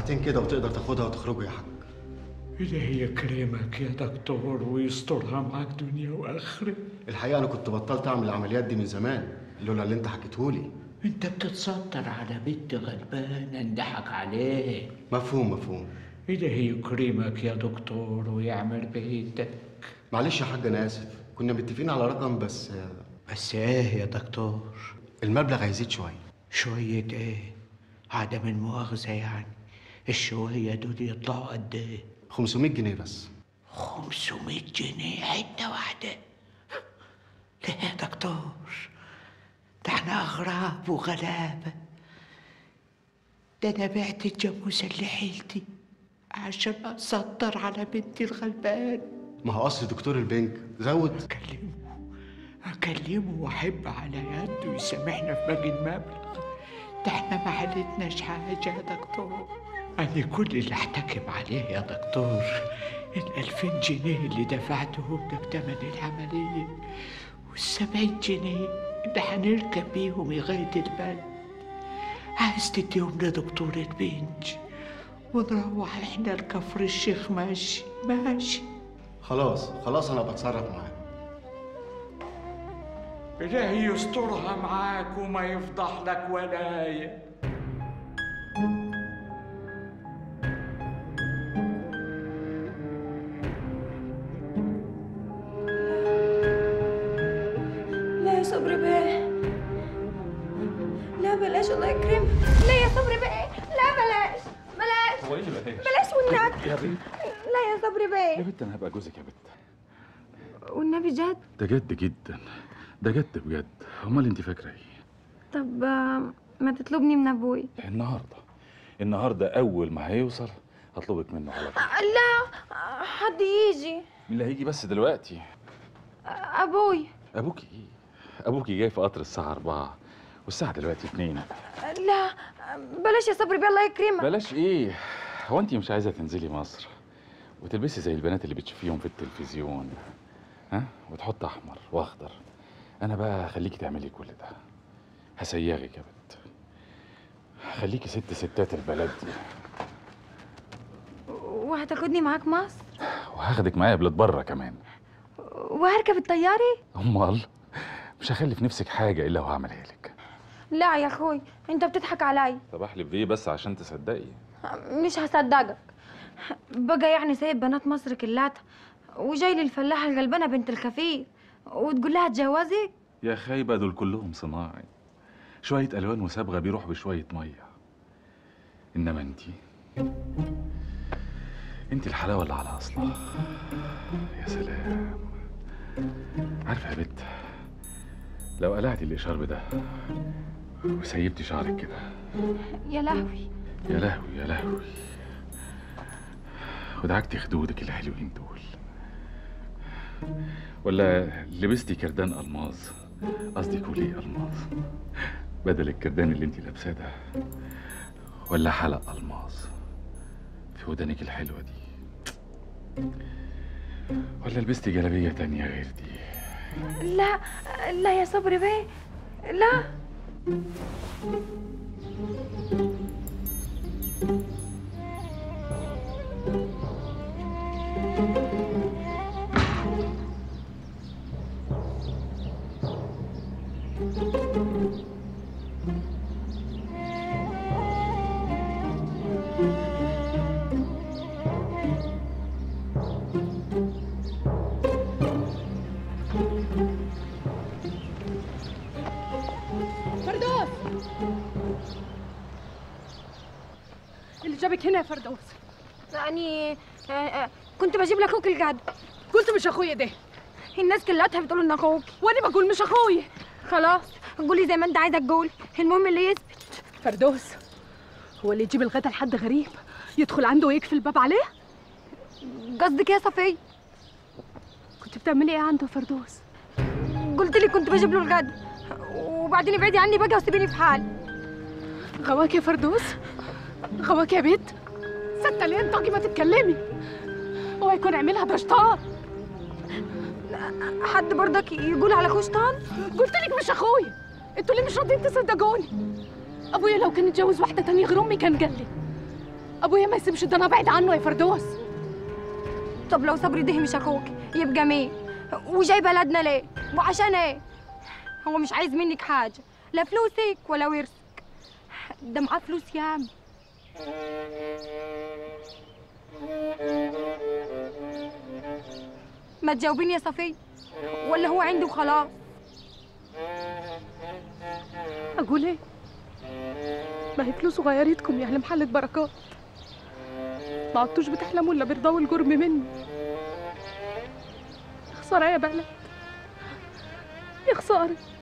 ساعتين كده وتقدر تاخدها وتخرجوا يا حاج إلهي يكرمك يا دكتور ويسترها معاك دنيا وآخرة الحقيقه انا كنت بطلت اعمل العمليات دي من زمان لولا اللي انت حكيتهولي أنت بتتستر على بنت غلبانة انضحك عليه مفهوم مفهوم إلهي يكرمك يا دكتور ويعمل بإيدك معلش يا حاج انا اسف كنا متفقين على رقم بس آه، بس إيه يا دكتور المبلغ هيزيد شويه شوية إيه عدم المؤاخذة يعني الشوية دول يطلعوا قد إيه 500 جنيه بس 500 جنيه حتة واحدة ليه يا دكتور ده احنا أغراب وغلابة ده أنا بعت الجاموسة اللي حيلتي عشان أسطر على بنتي الغلبان ما هو اصل دكتور البنك زود أكلمه أكلمه وأحب على يده يسامحنا في باقي المبلغ ده احنا ما حلتناش حاجة يا دكتور أنا كل اللي أحتكم عليه يا دكتور الألفين جنيه اللي دفعتهم لك تمن العملية والسبعين جنيه اللي هنركب بيهم لغاية البلد عايز تديهم لدكتورة بنج ونروح احنا لكفر الشيخ ماشي ماشي خلاص خلاص انا بتصرف معاه إلهي يسترها معاك وما يفضح لك ولاية لا يا صبري بيه لا بلاش الله يكرمك لا يا صبري بيه لا بلاش بلاش هو ايه اللي بلاش؟ بلاش والنبي يا بنت لا يا صبري يا بيه بنت انا هبقى جوزك يا بنت والنبي جد ده جد جدا ده جد بجد امال انت فاكره ايه طب آه، ما تطلبني من ابوي النهارده النهارده اول ما هيوصل هطلبك منه على طول لا آه، حد يجي مين اللي هيجي بس دلوقتي آه، ابوي ابوكي ايه ابوكي جاي في قطر الساعه 4 والساعه دلوقتي 2 آه، لا آه، بلاش يا صبري بيه الله يكرمك بلاش ايه هو انت مش عايزه تنزلي مصر وتلبسي زي البنات اللي بتشوفيهم في التلفزيون ها وتحط احمر واخضر انا بقى هخليكي تعملي كل ده هسيغك يا بنت خليكي ست ستات البلد دي وهتاخدني معاك مصر وهاخدك معايا بلاد بره كمان وهركب الطياري امال مش هخلي في نفسك حاجه الا وهعملها لك لا يا اخوي انت بتضحك عليا طب احلف بيه بس عشان تصدقي مش هصدقك بقى يعني سايب بنات مصر كلاتها وجاي لي الفلاحة الغلبانة بنت الخفير وتقول لها اتجوزك يا خايبه دول كلهم صناعي شويه الوان وصبغه بيروح بشويه ميه انما انتي انتي الحلاوه اللي على اصلها يا سلام عارفه يا بت لو قلعتي الاشارب ده وسيبتي شعرك كده يا لهوي يا لهوي يا لهوي ودعكتي خدودك الحلوين دول ولا لبستي كردان الماظ قصدي كولي الماظ بدل الكردان اللي انت لابساه ده ولا حلق الماظ في ودانك الحلوه دي ولا لبستي جلابيه تانية غير دي لا لا يا صبري بيه لا فردوس اللي جابك هنا يا فردوس يعني آه، آه، كنت بجيب لك اخوك القعد قلت مش اخويا ده الناس كلها بتقول ان اخوك وانا بقول مش اخويا خلاص قولي زي ما انت عايزه تقول المهم اللي يثبت فردوس هو اللي يجيب الغدا لحد غريب يدخل عنده ويقفل الباب عليه قصدك إيه يا صفيه كنت بتعملي ايه عنده يا فردوس قلت لي كنت بجيب له الغد وبعدين ابعدي عني بقى وسيبيني في حالي غواك يا فردوس غواك يا بنت ستة ليه طاقي ما تتكلمي هو يكون عاملها ده شطار حد برضك يقول على اخوه شيطان قلت لك مش اخويا انتوا ليه مش راضيين تصدقوني ابويا لو كان اتجوز واحده تانية غير امي كان قال لي ابويا ما يسيبش ده انا ابعد عنه يا فردوس طب لو صبري ده مش اخوك يبقى مين وجاي بلدنا ليه وعشان ايه هو مش عايز منك حاجه لا فلوسك ولا ورثك ده معاه فلوس ياما ما تجاوبيني يا صفية ولا هو عنده خلاص اقول ايه ما هي فلوسه غيرتكم يا اهل محلة بركات ما عدتوش بتحلموا الا برضاو الجرم مني يا خساره يا بلد يا خساره